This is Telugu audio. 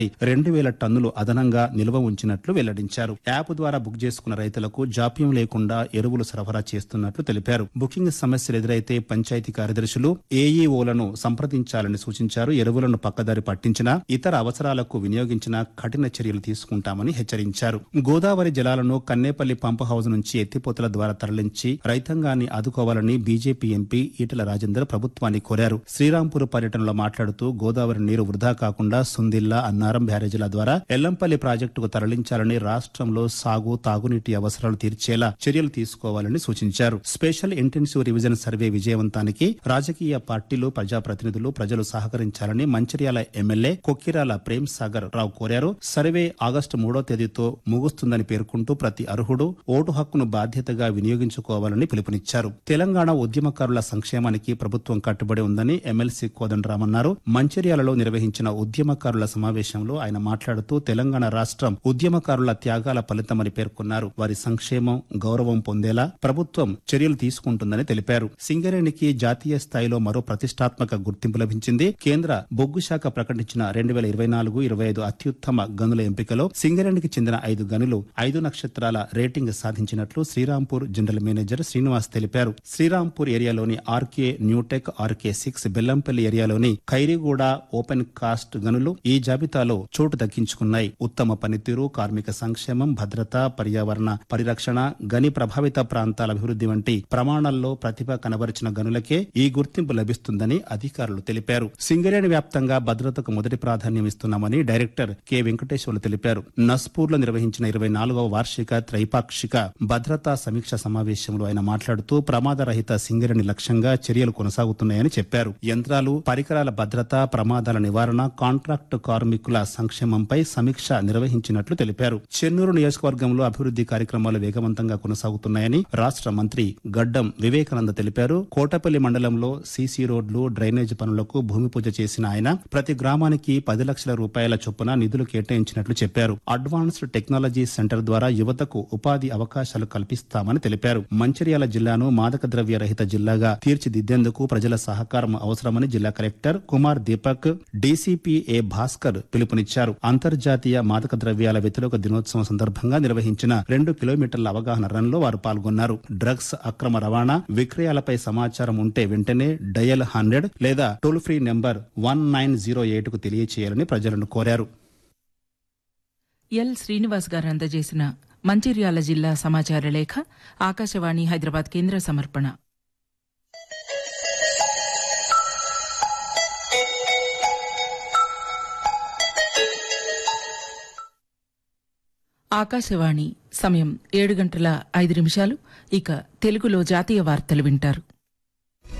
రెండు వేల టన్నులు అదనంగా నిల్వ ఉంచినట్లు వెల్లడించారు యాప్ ద్వారా బుక్ చేసుకున్న రైతులకు జాప్యం లేకుండా ఎరువులు సరఫరా చేస్తున్నట్లు తెలిపారు బుకింగ్ సమస్యలు ఎదురైతే పంచాయతీ కార్యదర్శులు ఏఈఓలను సంప్రదించాలని సూచించారు ఎరువులను పక్కదారి పట్టించినా ఇతర అవసరాలకు వినియోగించిన కఠిన చర్యలు తీసుకుంటామని హెచ్చరించారు గోదావరి జలాలను కన్నేపల్లి పంప్ హౌస్ నుంచి ఎత్తిపోతల ద్వారా తరలించి రైతాంగాన్ని ఆదుకోవాలని బీజేపీ ఎంపీ ఈటల రాజేందర్ ప్రభుత్వాన్ని కోరారు శ్రీరాంపూర్ పర్యటనలో మాట్లాడుతూ గోదావరి నీరు వృధా కాకుండా సుందిల్లా అన్నారం బ్యారేజీల ద్వారా ఎల్లంపల్లి ప్రాజెక్టుకు తరలించాలని రాష్ట్రంలో సాగు తాగునీటి అవసరాలు తీర్చేలా చర్యలు తీసుకోవాలని సూచించారు స్పెషల్ ఇంటెన్సివ్ రివిజన్ సర్వే విజయవంతానికి రాజకీయ పార్టీలు ప్రజాప్రతినిధులు ప్రజలు సహకరించాలని మంచిర్యాల ఎమ్మెల్యే కొక్కిరాల ప్రేమ్ సాగర్ రావు కోరారు సర్వే ఆగస్టు మూడో తేదీతో ముగుస్తుందని పేర్కొంటూ ప్రతి అర్హుడు ఓటు హక్కును బాధ్యతగా వినియోగించుకోవాలని పిలుపునిచ్చారు తెలంగాణ ఉద్యమకారుల సంక్షేమానికి ప్రభుత్వం కట్టుబడి ఉందని ఎమ్మెల్సీ కోదండరామన్నారు మంచిర్యాలలో నిర్వహించిన ఉద్యమకారుల సమావేశంలో ఆయన మాట్లాడుతూ తెలంగాణ రాష్ట్రం ఉద్యమకారుల త్యాగాల ఫలితమని పేర్కొన్నారు వారి సంక్షేమం గౌరవం పొందేలా ప్రభుత్వం చర్యలు తీసుకుంటుందని తెలిపారు సింగరేణికి జాతీయ స్థాయిలో మరో ప్రతిష్టాత్మక గుర్తింపు లభించింది కేంద్ర బొగ్గు శాఖ ప్రకటించిన రెండు వేల ఇరవై నాలుగు ఇరవై ఐదు అత్యుత్తమ గనుల ఎంపికలో సింగరేణికి చెందిన ఐదు గనులు ఐదు నక్షత్రాల రేటింగ్ సాధించినట్లు శ్రీరాంపూర్ జనరల్ మేనేజర్ శ్రీనివాస్ తెలిపారు శ్రీరాంపూర్ ఏరియాలోని RK New Tech RK six Bellampalli ఏరియాలోని ఖైరీగూడ ఓపెన్ కాస్ట్ గనులు ఈ జాబితాలో చోటు దక్కించుకున్నాయి ఉత్తమ పనితీరు కార్మిక సంక్షేమం భద్రత పర్యావరణ పరిరక్షణ గని ప్రభావిత ప్రాంతాల అభివృద్ధి వంటి ప్రమాణాల్లో ప్రతిభ కనబరిచిన గనులకే ఈ గుర్తింపు లభిస్తుందని అధికారులు తెలిపారు సింగరేణి వ్యాప్తంగా భద్రతకు మొదటి ప్రాధాన్యం ఇస్తున్నామని డైరెక్టర్ కె వెంకటేశ్వర్లు తెలిపారు నస్పూర్ లో నిర్వహించిన ఇరవై నాలుగవ వార్షిక త్రైపాక్షిక భద్రతా సమీక్ష సమావేశంలో ఆయన మాట్లాడుతూ ప్రమాదరహిత సింగరేణి లక్ష్యంగా చర్యలు కొనసాగుతున్నాయని చెప్పారు యంత్రాలు పరికరాల భద్రత ప్రమాదాల నివారణ కాంట్రాక్టు కార్మికుల సంక్షేమంపై సమీక్ష నిర్వహించినట్లు తెలిపారు చెన్నూరు నియోజకవర్గంలో అభివృద్ధి కార్యక్రమాలు వేగవంతంగా కొనసాగుతున్నాయని రాష్ట్ర మంత్రి గడ్డం వివేకానంద తెలిపారు కోటపల్లి మండలంలో సీసీ రోడ్లు డ్రైనేజ్ పనులకు భూమి పూజ చేసిన ఆయన ప్రతి గ్రామానికి పది లక్షల రూపాయల చొప్పున నిధులు కేటాయించినట్లు చెప్పారు అడ్వాన్స్డ్ టెక్నాలజీ సెంటర్ ద్వారా యువతకు ఉపాధి అవకాశాలు కల్పిస్తామని తెలిపారు మంచిర్యాల జిల్లాను మాదక ద్రవ్య రహిత జిల్లాగా తీర్చిదిద్దేందుకు ప్రజల సహకారం అవసరమని జిల్లా collector Kumar Deepak DCP A Bhaskar పిలుపునిచ్చారు అంతర్జాతీయ మాదక ద్రవ్యాల వ్యతిరేక దినోత్సవం సందర్భంగా నిర్వహించిన రెండు కిలోమీటర్ల అవగాహన రన్ లో వారు పాల్గొన్నారు డ్రగ్స్ అక్రమ రవాణా విక్రయాలపై సమాచారం ఉంటే వెంటనే డయల్ హండ్రెడ్ లేదా toll free number one nine zero eight కు తెలియచేయాలని ప్రజలను కోరారు ఎల్ శ్రీనివాస్ గారు అందజేసిన మంచిర్యాల జిల్లా సమాచార లేఖ ఆకాశవాణి హైదరాబాద్ కేంద్ర సమర్పణ ఆకాశవాణి సమయం ఏడు గంటల ఐదు నిమిషాలు ఇక తెలుగులో జాతీయ వార్తలు వింటారు